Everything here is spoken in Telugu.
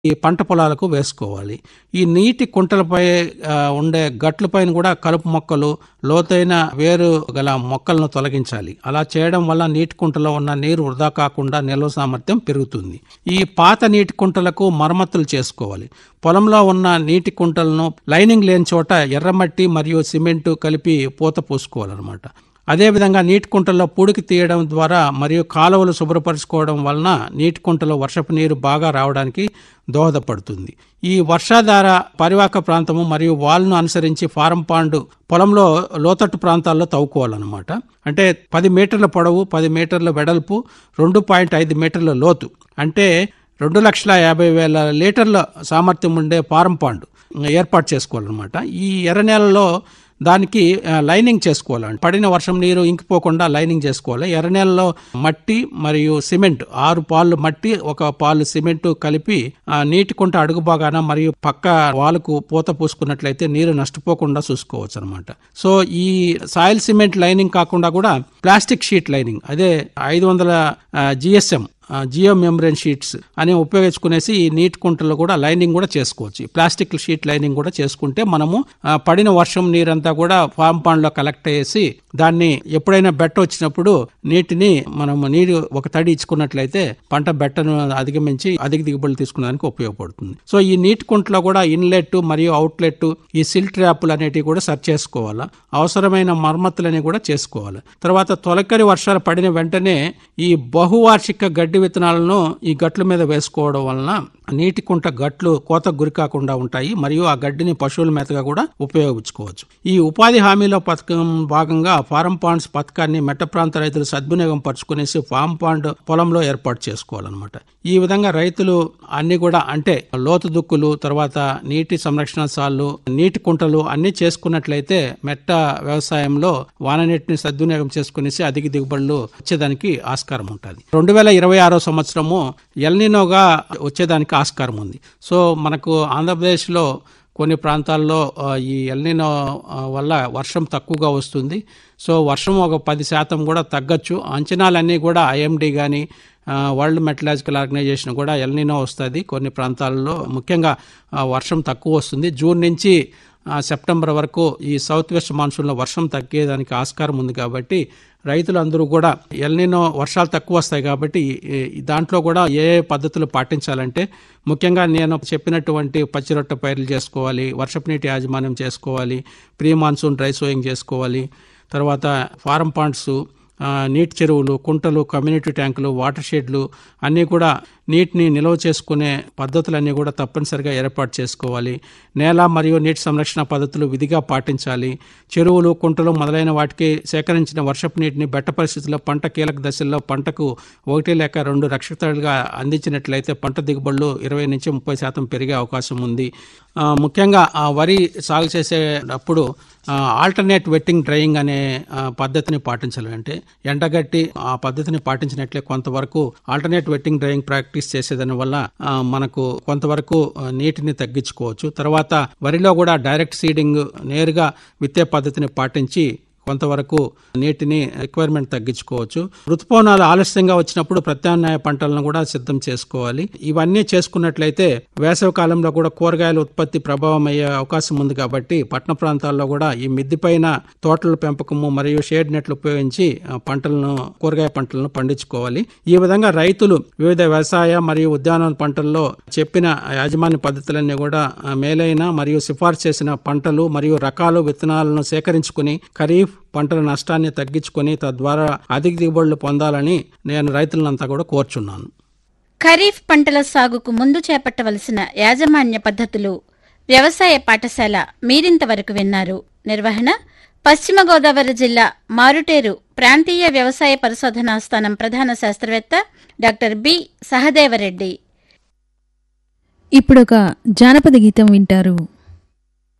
ఈ పంట పొలాలకు వేసుకోవాలి ఈ నీటి కుంటలపై ఆ, ఉండే గట్ల పైన కూడా కలుపు మొక్కలు లోతైన వేరు గల మొక్కలను తొలగించాలి అలా చేయడం వల్ల నీటి కుంటలో ఉన్న నీరు వృధా కాకుండా నిల్వ సామర్థ్యం పెరుగుతుంది ఈ పాత నీటి కుంటలకు మరమ్మతులు చేసుకోవాలి పొలంలో ఉన్న నీటి కుంటలను లైనింగ్ లేని చోట ఎర్రమట్టి మరియు సిమెంటు కలిపి పూత పూసుకోవాలన్నమాట అదేవిధంగా నీటి కుంటల్లో పూడికి తీయడం ద్వారా మరియు కాలువలు శుభ్రపరచుకోవడం వలన నీటి కుంటలో వర్షపు నీరు బాగా రావడానికి దోహదపడుతుంది ఈ వర్షాధార పరివాహక ప్రాంతము మరియు వాల్ను అనుసరించి ఫారం పాండు పొలంలో లోతట్టు ప్రాంతాల్లో తవ్వుకోవాలన్నమాట అంటే పది మీటర్ల పొడవు పది మీటర్ల వెడల్పు రెండు పాయింట్ ఐదు మీటర్ల లోతు అంటే రెండు లక్షల యాభై వేల లీటర్ల సామర్థ్యం ఉండే ఫారం పాండు ఏర్పాటు చేసుకోవాలన్నమాట ఈ ఎర్ర నేలలో దానికి ఆ, లైనింగ్ చేసుకోవాలి పడిన వర్షం నీరు ఇంకిపోకుండా లైనింగ్ చేసుకోవాలి ఎర్ర నేలలో మట్టి మరియు సిమెంట్ ఆరు పాలు మట్టి ఒక పాలు సిమెంట్ కలిపి ఆ, నీటి కుంట అడుగు భాగాన మరియు పక్క వాలుకు పూత పూసుకున్నట్లయితే నీరు నష్టపోకుండా చూసుకోవచ్చు అనమాట సో ఈ సాయిల్ సిమెంట్ లైనింగ్ కాకుండా కూడా ప్లాస్టిక్ షీట్ లైనింగ్ అదే ఐదు వందల జిఎస్ఎం జియో మెమ్బ్రెన్ షీట్స్ అని ఉపయోగించుకునేసి ఈ నీటి కుంటలో కూడా లైనింగ్ కూడా చేసుకోవచ్చు ఈ ప్లాస్టిక్ షీట్ లైనింగ్ కూడా చేసుకుంటే మనము ఆ, పడిన వర్షం నీరంతా కూడా ఫామ్ పాండ్ లో కలెక్ట్ చేసి దాన్ని ఎప్పుడైనా బెట్ట వచ్చినప్పుడు నీటిని మనము నీరు ఒక తడి ఇచ్చుకున్నట్లయితే పంట బెట్టను అధిగమించి అధిక దిగుబడులు తీసుకునేదానికి ఉపయోగపడుతుంది సో ఈ నీటి కుంటలో కూడా ఇన్లెట్ మరియు అవుట్లెట్ ఈ సిల్ ట్రాప్లు అనేటివి కూడా సర్చ్ చేసుకోవాలా అవసరమైన మరమ్మతులని కూడా చేసుకోవాలి తర్వాత తొలకరి వర్షాలు పడిన వెంటనే ఈ బహువార్షిక గడ్డి విత్తనాలను ఈ గట్ల మీద వేసుకోవడం వలన నీటి కుంట గట్లు కోతకు గురి కాకుండా ఉంటాయి మరియు ఆ గడ్డిని పశువుల మేతగా కూడా ఉపయోగించుకోవచ్చు ఈ ఉపాధి హామీలో పథకం భాగంగా ఫారం పాండ్స్ పథకాన్ని మెట్ట ప్రాంత రైతులు సద్వినియోగం పరుచుకునేసి ఫామ్ పాండ్ పొలంలో ఏర్పాటు చేసుకోవాలన్నమాట ఈ విధంగా రైతులు అన్ని కూడా అంటే లోతు దుక్కులు తర్వాత నీటి సంరక్షణ సార్లు నీటి కుంటలు అన్ని చేసుకున్నట్లయితే మెట్ట వ్యవసాయంలో వాననీటిని సద్వినియోగం చేసుకునేసి అధిక దిగుబడులు వచ్చేదానికి ఆస్కారం ఉంటుంది రెండు వేల ఇరవై ఆరో సంవత్సరము ఎల్నినోగా వచ్చేదానికి ఆస్కారం ఉంది సో మనకు ఆంధ్రప్రదేశ్లో కొన్ని ప్రాంతాల్లో ఆ, ఈ ఎల్నినో ఆ, వల్ల వర్షం తక్కువగా వస్తుంది సో వర్షం ఒక పది శాతం కూడా తగ్గచ్చు అంచనాలన్నీ కూడా ఐఎండి కానీ వరల్డ్ మెటలాజికల్ ఆర్గనైజేషన్ కూడా ఎల్నినో వస్తుంది కొన్ని ప్రాంతాల్లో ముఖ్యంగా ఆ, వర్షం తక్కువ వస్తుంది జూన్ నుంచి ఆ, సెప్టెంబర్ వరకు ఈ సౌత్ వెస్ట్ మాన్సూన్లో వర్షం తగ్గేదానికి ఆస్కారం ఉంది కాబట్టి రైతులందరూ కూడా ఎల్నినో వర్షాలు తక్కువ వస్తాయి కాబట్టి ఈ- ఈ దాంట్లో కూడా ఏ ఏ పద్ధతులు పాటించాలంటే ముఖ్యంగా నేను చెప్పినటువంటి పచ్చిరొట్ట పైర్లు చేసుకోవాలి వర్షపు నీటి యాజమాన్యం చేసుకోవాలి ప్రీ మాన్సూన్ డ్రై సోయింగ్ చేసుకోవాలి తర్వాత ఫారం పాండ్స్ ఆ, నీటి చెరువులు కుంటలు కమ్యూనిటీ ట్యాంకులు వాటర్ షెడ్లు అన్నీ కూడా నీటిని నిల్వ చేసుకునే పద్ధతులన్నీ కూడా తప్పనిసరిగా ఏర్పాటు చేసుకోవాలి నేల మరియు నీటి సంరక్షణ పద్ధతులు విధిగా పాటించాలి చెరువులు కుంటలు మొదలైన వాటికి సేకరించిన వర్షపు నీటిని బెట్ట పరిస్థితుల్లో పంట కీలక దశల్లో పంటకు ఒకటి లేక రెండు రక్షితలుగా అందించినట్లయితే పంట దిగుబడులు ఇరవై నుంచి ముప్పై శాతం పెరిగే అవకాశం ఉంది ఆ, ముఖ్యంగా ఆ వరి సాగు చేసేటప్పుడు ఆల్టర్నేట్ వెట్టింగ్ డ్రైయింగ్ అనే ఆ, పద్ధతిని పాటించాలి అంటే ఎండగట్టి ఆ పద్ధతిని పాటించినట్లే కొంతవరకు ఆల్టర్నేట్ వెట్టింగ్ డ్రైయింగ్ ప్రాక్టీస్ చేసేదాని వల్ల ఆ, మనకు కొంతవరకు ఆ, నీటిని తగ్గించుకోవచ్చు తర్వాత వరిలో కూడా డైరెక్ట్ సీడింగ్ నేరుగా విత్తే పద్ధతిని పాటించి కొంతవరకు నీటిని రిక్వైర్మెంట్ తగ్గించుకోవచ్చు ఋతుపవనాలు ఆలస్యంగా వచ్చినప్పుడు ప్రత్యామ్నాయ పంటలను కూడా సిద్ధం చేసుకోవాలి ఇవన్నీ చేసుకున్నట్లయితే వేసవి కాలంలో కూడా కూరగాయల ఉత్పత్తి ప్రభావం అయ్యే అవకాశం ఉంది కాబట్టి పట్టణ ప్రాంతాల్లో కూడా ఈ మిద్ది పైన తోటల పెంపకము మరియు షేడ్ నెట్లు ఉపయోగించి ఆ, పంటలను కూరగాయ పంటలను పండించుకోవాలి ఈ విధంగా రైతులు వివిధ వ్యవసాయ మరియు ఉద్యానవన పంటల్లో చెప్పిన యాజమాన్య పద్ధతులన్నీ కూడా ఆ, మేలైన మరియు సిఫార్సు చేసిన పంటలు మరియు రకాలు విత్తనాలను సేకరించుకుని ఖరీఫ్ పంటల నష్టాన్ని తగ్గించుకొని తద్వారా అధిక దిగుబడులు పొందాలని నేను రైతులంతా కూడా కోరుచున్నాను ఖరీఫ్ పంటల సాగుకు ముందు చేపట్టవలసిన యాజమాన్య పద్ధతులు వ్యవసాయ పాఠశాల మీరింతవరకు విన్నారు నిర్వహణ పశ్చిమ గోదావరి జిల్లా మారుటేరు ప్రాంతీయ వ్యవసాయ పరిశోధనా స్థానం ప్రధాన శాస్త్రవేత్త డాక్టర్ బి సహదేవరెడ్డి ఇప్పుడొక జానపద గీతం వింటారు